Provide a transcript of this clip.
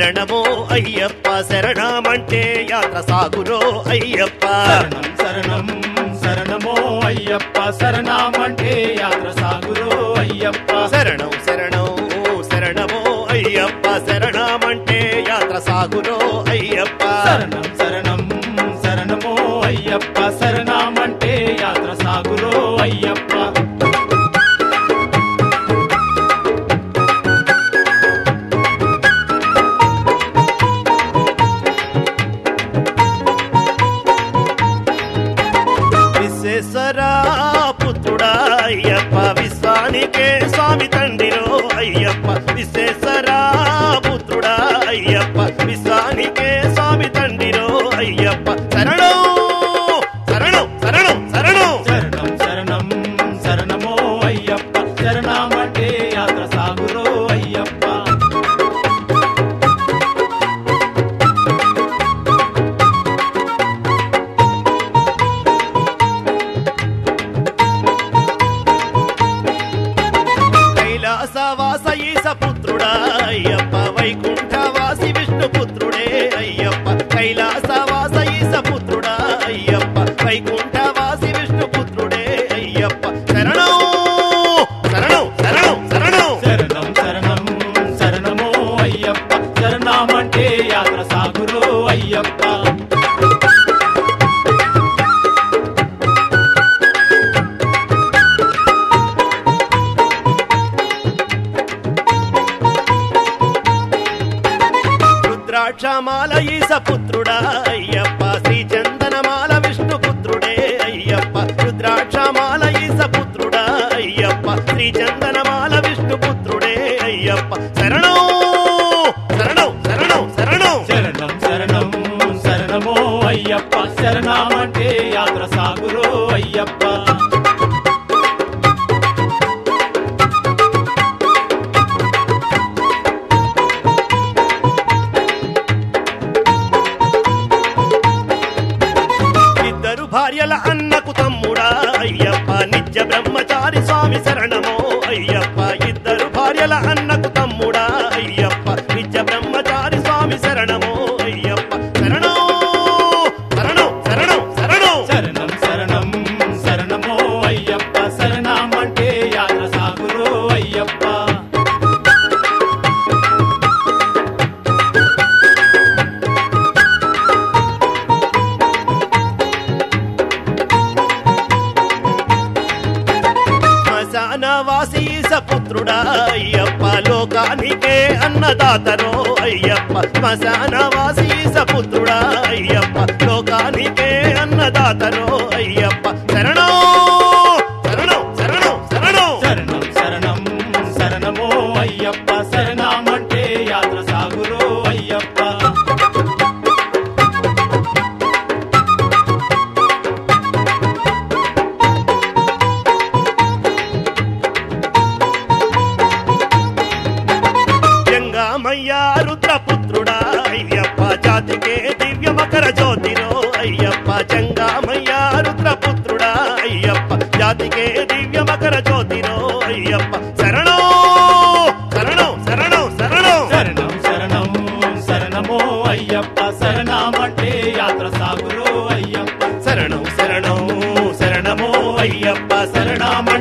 శరణమో అయ్యప్ప శరణమంటే యాత్ర సాగురో అయ్యప్ప శరణం శరణం శరణమో అయ్యప్ప శరణమంటే యాత్ర సాగురో అయ్యప్ప శరణం శరణం శరణమో అయ్యప్ప శరణమంటే యాత్ర సాగురో అయ్యప్ప శరణం శరణం శరణమో అయ్యప్ప శరణమంటే యాత్ర సాగురో అయ్యప్ప విశ్వేశ్వరా పుత్రుడా అయ్యప్ప విశ్వానికే స్వామి తండ్రిలో అయ్యప్ప విశ్వేశ్వరా పుత్రుడా అయ్యప్ప విశ్వానికే స్వామి తండ్రిలో అయ్యప్ప శరణం శరణం శరణం శరణం శరణం శరణం శరణమో అయ్యప్ప శరణమంటే యాత్ర సాగురో అయ్యప్ప కైలాసవాస ఈస పుత్రుడా అయ్యప్ప వైకుంఠవాసి విష్ణు పుత్రుడే అయ్యప్ప కైలాసవాస ఈస పుత్రుడా అయ్యప్ప వైకుంఠవాసి విష్ణు పుత్రుడే అయ్యప్ప శరణం శరణం శరణం శరణం శరణం శరణం శరణమో అయ్యప్ప శరణమంటే యాత్ర సాగురో అయ్యప్ప రుద్రాక్షమాల ఈస పుత్రుడా అయ్యప్ప శ్రీ చందనమాల విష్ణు పుత్రుడే అయ్యప్ప రుద్రాక్షమాల ఈస పుత్రుడా అయ్యప్ప శ్రీ చందనమాల విష్ణు పుత్రుడే అయ్యప్ప శరణం శరణం శరణం శరణం శరణం శరణం శరణమో అయ్యప్ప శరణమంటే యాత్ర సాగురో అయ్యప్ప ఇద్దరు భార్యల అన్నకు తమ్ముడా అయ్యప్ప నిత్య బ్రహ్మచారి స్వామి శరణమో అయ్యప్ప ఇద్దరు భార్యల అన్నకు తమ్ముడా అయ్యప్ప నిత్య బ్రహ్మచారి స్వామి శరణమో అయ్యప్ప శరణం శరణం శరణం శరణం శరణం శరణం శరణమో అయ్యప్ప శరణమంటే యాత్ర సాగురో అయ్యప్ప శ్మశానవాసి సపుత్రుడా అయ్యప్ప లోకానికే అన్నదాతరో అయ్యప్ప శ్మశానవాసి సపుత్రుడా అయ్యప్ప లోకానికే అన్నదాతరో అయ్యప్ప శరణం శరణం శరణం శరణం శరణం శరణం శరణమో అయ్యప్ప శరణమంటే యాత్ర సాగురో అయ్యప్ప జంగామయ్య రుద్రపుత్రుడా అయ్యప్ప జాతికే దివ్య మకర జ్యోతిరో అయ్యప్ప జంగామయ్య రుద్రపుత్రుడా అయ్యప్ప జాతికే దివ్య మకర జ్యోతిరో అయ్యప్ప శరణం శరణం శరణం శరణం శరణం శరణం శరణమో అయ్యప్ప శరణమంటే యాత్ర సాగురో అయ్యప్ప శరణం శరణం శరణమో అయ్యప్ప శరణం